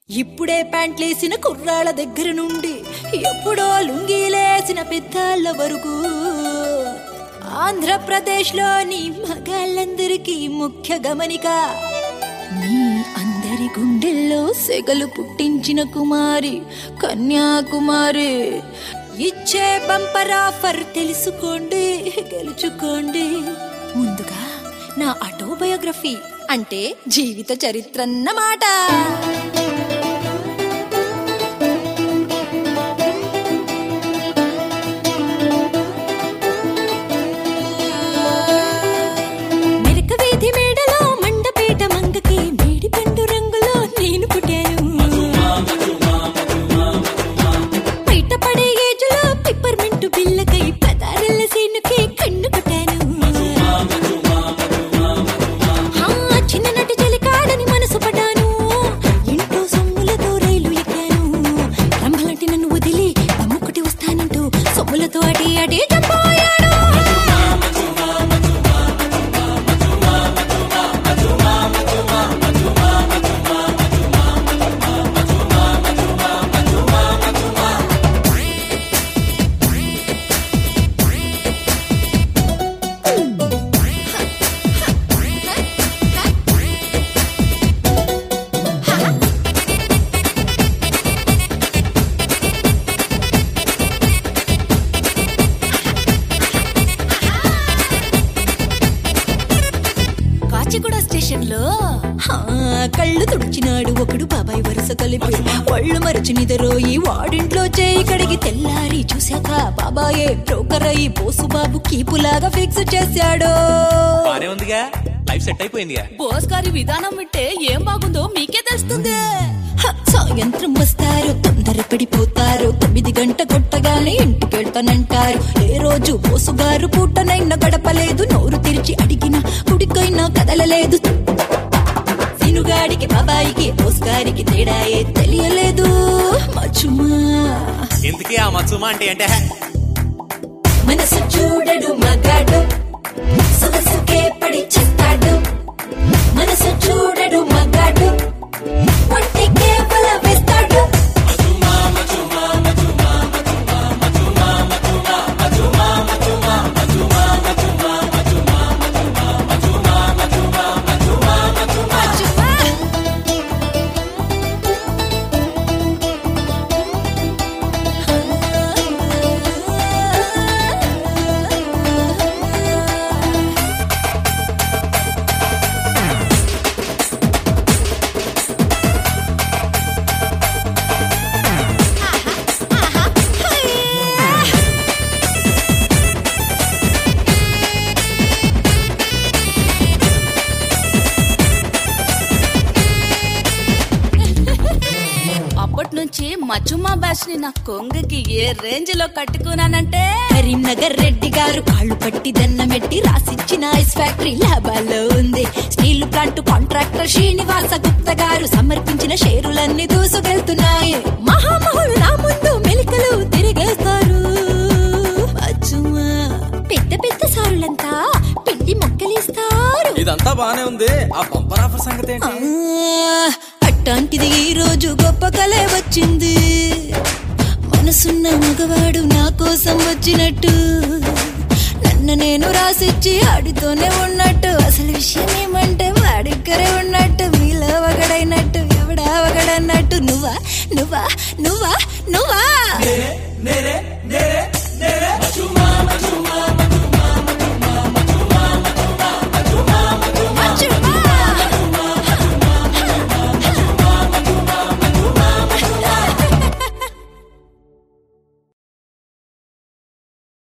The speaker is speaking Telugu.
ఇప్పుడే ప్యాంట్లేసిన కుర్రాళ్ళ దగ్గర నుండి ఎప్పుడో లుంగీలేసిన పెద్దాళ్ళ వరకు ఆంధ్రప్రదేశ్లోని మగాళ్ళందరికీ ముఖ్య గమనిక మీ అందరి గుండెల్లో సెగలు పుట్టించిన కుమారి కన్యాకుమారి ఇచ్చే బంపర్ ఆఫర్ తెలుసుకోండి గెలుచుకోండి ముందుగా నా ఆటోబయోగ్రఫీ అంటే జీవిత చరిత్రన్నమాట మెరక వీధి మేడలో మండపేట మంగకి మేడి పండు రంగులో నేను పుట్టాను బయట పడే ఏజులో పిప్పర్మెంట్ బిల్లకై పదారెల్ల సీనుకి కన్ను కొట్టాను ఆ, చిన్ననాటి చలికాడని మనసు పడ్డాను ఇంట్లో సొమ్ములతో రైలు ఎక్కాను రంభలంటి నన్ను వదిలి తమ్ముకుటి వస్తానంటూ సొమ్ములతో అటే అటే చంపోయాడు కాచిగూడ స్టేషన్ లో కళ్ళు తుడిచినాడు ఒకడు బాబాయ్ వరుస కలిపి ఒళ్ళు మరచి నిదరోయి వాడింట్లో చేయి కడిగి తెల్లారి చూశాక బాబాయే బ్రోకర్ అయి బోసుబాబు కీపులాగా ఫిక్స్ చేశాడు బానే ఉందిగా లైఫ్ సెట్ అయిపోయిందిగా బోస్ గారి విధానం వింటే ఏం బాగుందో మీకే తెలుస్తుంది హ, సాయంత్రం వస్తారు తొందర పడిపోతారు తొమ్మిది గంట కొట్టగానే ఇంటికి వెళ్తానంటారు ఏ రోజు బోసుగారు పూటనైనా గడపలేదు నోరు తెరిచి అడిగిన కుడికైనా కదలలేదు సినుగాడికి బాబాయికి బోసుగారికి తేడాయే తెలియలేదు మచుమా ఎందుకే ఆ మత్సుమా అంటే అంటే మనసు చూడడు మగాడు సొగసుకే పడి చెస్తాడు మనసు చూడడు మగాడు ఒంటికే బల వేస్తాడు అప్పటి నుంచి మచ్చుమా బ్యాచ్ ని నా కొంగకి ఏ రేంజ్ లో కట్టుకున్నానంటే కరీంనగర్ రెడ్డి గారు కాళ్ళు పట్టి దండమెట్టి రాసిచ్చిన ఐస్ ఫ్యాక్టరీ లాభాల్లో ఉంది steel plant contractor Srinivasa Gupta గారు సమర్పించిన షేరులన్నీ దూసుకెళ్తున్నాయి మహామహులు నా ముందు మెలికలు తిరిగేస్తారు అచ్చుమా పెద్ద పెద్ద సారులంతా పిండి మొక్కలిస్తారు ఇదంతా బానే ఉంది ఆ బంపర్ ఆఫర్ సంగతి ఏంటి ఆ, అట్టాంటిది ఈ రోజు గొప్ప కలే వచ్చింది మనసున్న మగవాడు నా కోసం వచ్చినట్టు నన్ను నేను రాసిచ్చి ఆడితోనే ఉన్నట్టు అసలు విషయం ఏమంటే వాడిక్కరే ఉన్నట్టు మీలో ఒకడైనట్టు ఎవడా ఒకడన్నట్టు నువ్వా నువ్వా నువ్వా నువ్వా నేనే నేనే